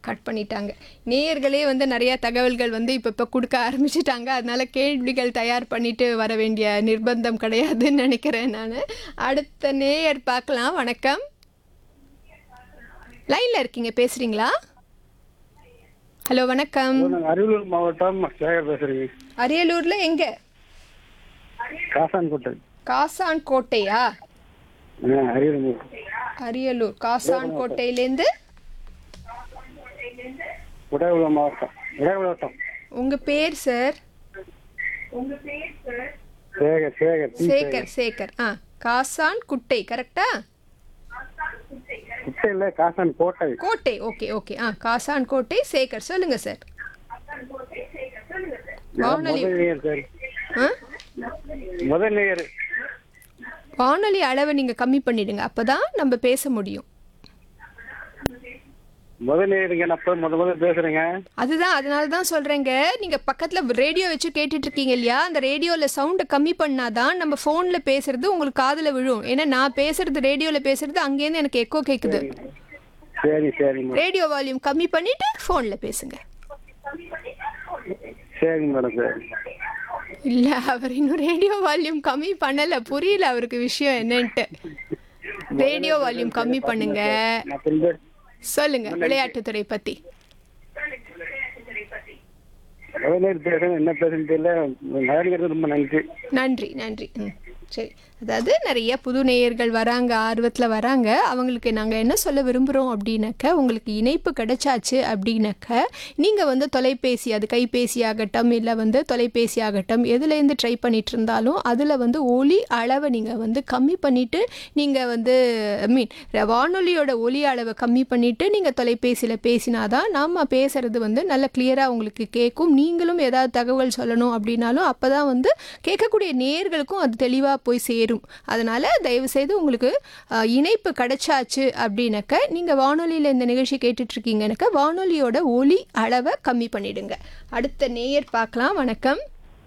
Cut பண்ணிட்டாங்க நேயர்களே வந்து நிறைய தகவல்கள் வந்து இப்போ இப்போ கொடுக்க ஆரம்பிச்சிட்டாங்க அதனால கேள்விகள் தயார் பண்ணிட்டு வர வேண்டிய நிர்பந்தம் கிடையாதுன்னு நினைக்கிறேன் நான் அடுத்த நேயர் பார்க்கலாம் வணக்கம் லைனில் இருக்கீங்க பேசுகிறீங்களா ஹலோ வணக்கம் நான் அரியலூர் மாவட்டம் சேகர் பேசுறேங்க அரியலூரில் எங்கே காசான்கோட்டை காசான் கோட்டையா ஆ, அரியலூர் மாவட்டம். அரியலூர் காசான் கோட்டையிலேருந்து உடையகுளம் மாவட்டம் உடையகுளம் வட்டம் உங்கள் பேர் சார் சேகர் சேகர் டி. சேகர் சேகர் ஆ காசான் குட்டை கரெக்டா குட்டை இல்ல காசான் கோட்டை கோட்டை ஓகே ஓகே ஆ காசான் கோட்டை சேகர் சொல்லுங்க சார் வானொலி முதல் நேயர் சார் ஆ முதல் நேயர் வானொலி அளவை நீங்கள் கம்மி பண்ணிடுங்க அப்பதான் நம்ம பேச முடியும் முதல் நேயருங்க நான் போய் முத முதல்ல பேசுறேங்க அதுதான் அதனால தான் சொல்கிறேங்க நீங்கள் பக்கத்தில் ரேடியோ வச்சு கேட்டுட்டு இருக்கீங்க இல்லையா அந்த ரேடியோவில் சவுண்டை கம்மி பண்ணாதான் நம்ம ஃபோனில் பேசுறது உங்களுக்கு காதில் விழும் ஏன்னா நான் பேசுறது ரேடியோவில் பேசுறது அங்கேருந்து எனக்கு எக்கோ கேட்குது சரி சரிங்க ரேடியோ வால்யூம் கம்மி பண்ணிட்டு ஃபோனில் பேசுங்க சரிங்க மேடம் சரி இல்ல அவர் இன்னும் ரேடியோ வால்யூம் கம்மி பண்ணல புரியல அவருக்கு விஷயம் என்னன்ட்டு ரேடியோ வால்யூம் கம்மி பண்ணுங்க நான் பின்பு சொல்லுங்க விளையாட்டுத்துறை பத்தி முதல் நேயர் பேசுறேன் என்ன பேசுன்னு தெரியல நகரிக்கிறது ரொம்ப நன்றி நன்றி நன்றி ம் சரி அதாவது நிறைய புது நேயர்கள் வராங்க ஆர்வத்தில் வராங்க அவங்களுக்கு நாங்கள் என்ன சொல்ல விரும்புகிறோம் அப்படின்னாக்க உங்களுக்கு இணைப்பு கிடைச்சாச்சு அப்படின்னாக்க நீங்கள் வந்து தொலைபேசி அது கைபேசி ஆகட்டும் இல்லை வந்து தொலைபேசி ஆகட்டும் எதுலேருந்து ட்ரை பண்ணிட்டு இருந்தாலும் அதில் வந்து ஒலி அளவை நீங்கள் வந்து கம்மி பண்ணிவிட்டு நீங்கள் வந்து ஐ மீன் வானொலியோட ஒலி அளவை கம்மி பண்ணிவிட்டு நீங்கள் தொலைபேசியில் பேசினாதான் நாம் பேசுகிறது வந்து நல்ல கிளியராக உங்களுக்கு கேட்கும் நீங்களும் ஏதாவது தகவல் சொல்லணும் அப்படின்னாலும் அப்போ தான் வந்து கேட்கக்கூடிய நேர்களுக்கும் அது தெளிவாக போய் சேரும் அதனால் தயவுசெய்து உங்களுக்கு அஹ், இணைப்பு கிடைச்சாச்சு அப்படின்னாக்க நீங்கள் வானொலியில் இந்த நிகழ்ச்சி கேட்டுட்ருக்கீங்கன்னாக்க வானொலியோட ஒலி அளவை கம்மி பண்ணிடுங்க அடுத்த நேயர் பார்க்கலாம் வணக்கம்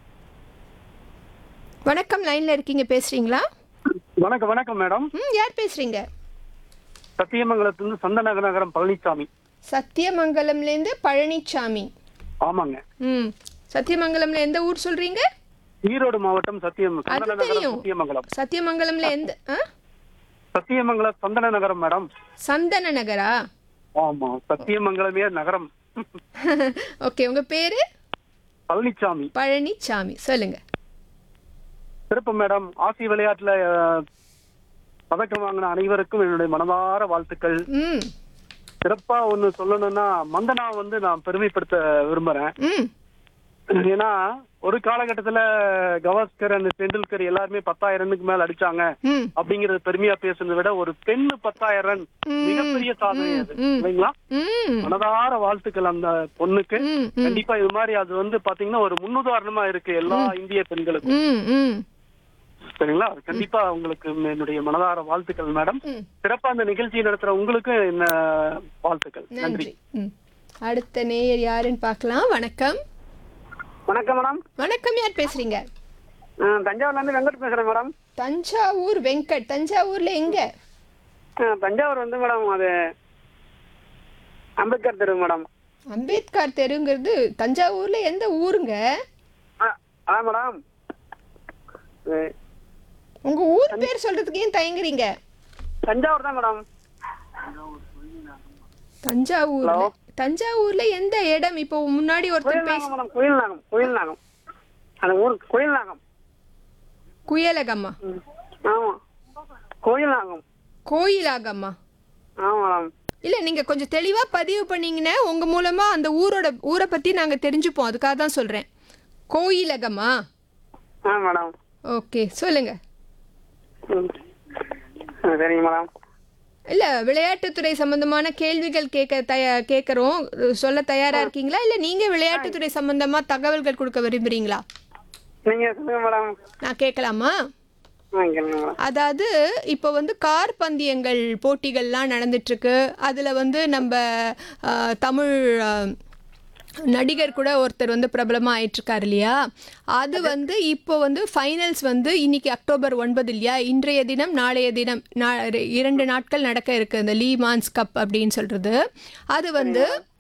வணக்கம் லைனில் இருக்கீங்க பேசுகிறீங்களா வணக்கம் வணக்கம் மேடம் ம் யார் பேசுகிறீங்க சத்தியமங்கலத்திலிருந்து சந்தனக நகரம் பழனிசாமி சத்தியமங்கலம்லேருந்து பழனிசாமி ஆமாங்க ம் சத்தியமங்கலம்ல எந்த ஊர் சொல்கிறீங்க ஈரோடு மாவட்டம் சத்தியம் அது சந்தன நகரம் தெரியும். சத்தியமங்கலம் சத்தியமங்கலம்ல எந்த ஆ சத்தியமங்கலம் சந்தன நகரம் மேடம் சந்தன நகரா ஆமா சத்தியமங்கலமே நகரம் ஓகே உங்க பேரு பழனிசாமி பழனிசாமி சொல்லுங்க சிறப்பு மேடம் ஆசி விளையாட்டுல அஹ், பதக்கம் வாங்கின அனைவருக்கும் என்னுடைய மனதார வாழ்த்துக்கள் ம் சிறப்பா ஒண்ணு சொல்லணும்னா மந்தனா வந்து நான் பெருமைப்படுத்த விரும்புறேன் ம் ஏன்னா ஒரு காலகட்டத்துல கவாஸ்கர் அண்ட் டெண்டுல்கர் எல்லாருமே பத்தாயிரம் ரன்னுக்கு மேல அடிச்சாங்க ம் அப்படிங்கறது பெருமையா பேசுறதை விட ஒரு பெண்ணு பத்தாயிரம் ரன் மிகப்பெரிய சாதனை அது ம். இல்லைங்களா ம் மனதார வாழ்த்துக்கள் அந்த பொண்ணுக்கு ம் ம் கண்டிப்பா இது மாதிரி அது வந்து பாத்தீங்கன்னா ஒரு முன்னுதாரணமா இருக்கு எல்லா இந்திய பெண்களுக்கும் ம் ம் சரிங்களா கண்டிப்பா உங்களுக்கு என்னுடைய மனதார வாழ்த்துக்கள் மேடம் ம் சிறப்பா அந்த நிகழ்ச்சி நடத்துற உங்களுக்கும் என்ன வாழ்த்துக்கள் நன்றி நன்றி ம் அடுத்த நேயர் யாருன்னு பார்க்கலாம் வணக்கம் வணக்கம் மேடம் வணக்கம் யார் பேசுறீங்க ஆ, தஞ்சாவூர்ல இருந்து வெங்கட் பேசுறேன் மேடம் தஞ்சாவூர் வெங்கட் தஞ்சாவூர்ல எங்க ஆ, தஞ்சாவூர் வந்து மேடம் அது அம்பேத்கர் தெரு மேடம் அம்பேத்கர் தெருங்கிறது தஞ்சாவூர்ல எந்த ஊருங்க ஆ அதான் மேடம் இது உங்க ஊர் பேர் சொல்றதுக்கு ஏன் தயங்குறீங்க தஞ்சாவூர் தான் மேடம் தஞ்சாவூர்ல தஞ்சாவூர்ல எந்த இடம் இப்போ முன்னாடி ஒருத்தர் பேசி குயில் நாகம் மேடம் குயில் நாகம் குயில் நாகம் அந்த ஊர் குயில் நாகம் குயலகம்மா ம். ஆமா குயில் நாகம் கோயிலாகம்மா ஆமா மேடம் இல்ல நீங்க கொஞ்சம் தெளிவா பதிவு பண்ணீங்கன்னா உங்க மூலமா அந்த ஊரோட ஊரை பத்தி நாங்க தெரிஞ்சுப்போம் அதுக்காக தான் சொல்றேன் கோயிலகம்மா ஆ மேடம் ஓகே சொல்லுங்க ம். ஆ, சரிங்க மேடம் இல்ல விளையாட்டுத்துறை சம்பந்தமான கேள்விகள் கேட்க தய கேட்கறோம் சொல்ல தயாரா இருக்கீங்களா இல்ல நீங்க விளையாட்டுத்துறை சம்பந்தமா தகவல்கள் கொடுக்க விரும்புறீங்களா நீங்க சொல்லுங்க மேடம் நான் கேட்கலாமா ஆ கேளுங்க மேடம் அதாவது இப்போ வந்து கார் பந்தயங்கள் போட்டிகள்லாம் நடந்துட்டுருக்கு அதில் வந்து நம்ம ஆ, தமிழ் ஆ, நடிகர் கூட ஒருத்தர் வந்து பிரபலமாக ஆயிட்டிருக்காரு இல்லையா அது வந்து இப்போ வந்து ஃபைனல்ஸ் வந்து இன்னைக்கு அக்டோபர் ஒன்பது இல்லையா இன்றைய தினம் நாளைய தினம் நா இரண்டு நாட்கள் நடக்க இருக்கு அந்த லீ மான்ஸ் கப் அப்படின்னு சொல்கிறது அது வந்து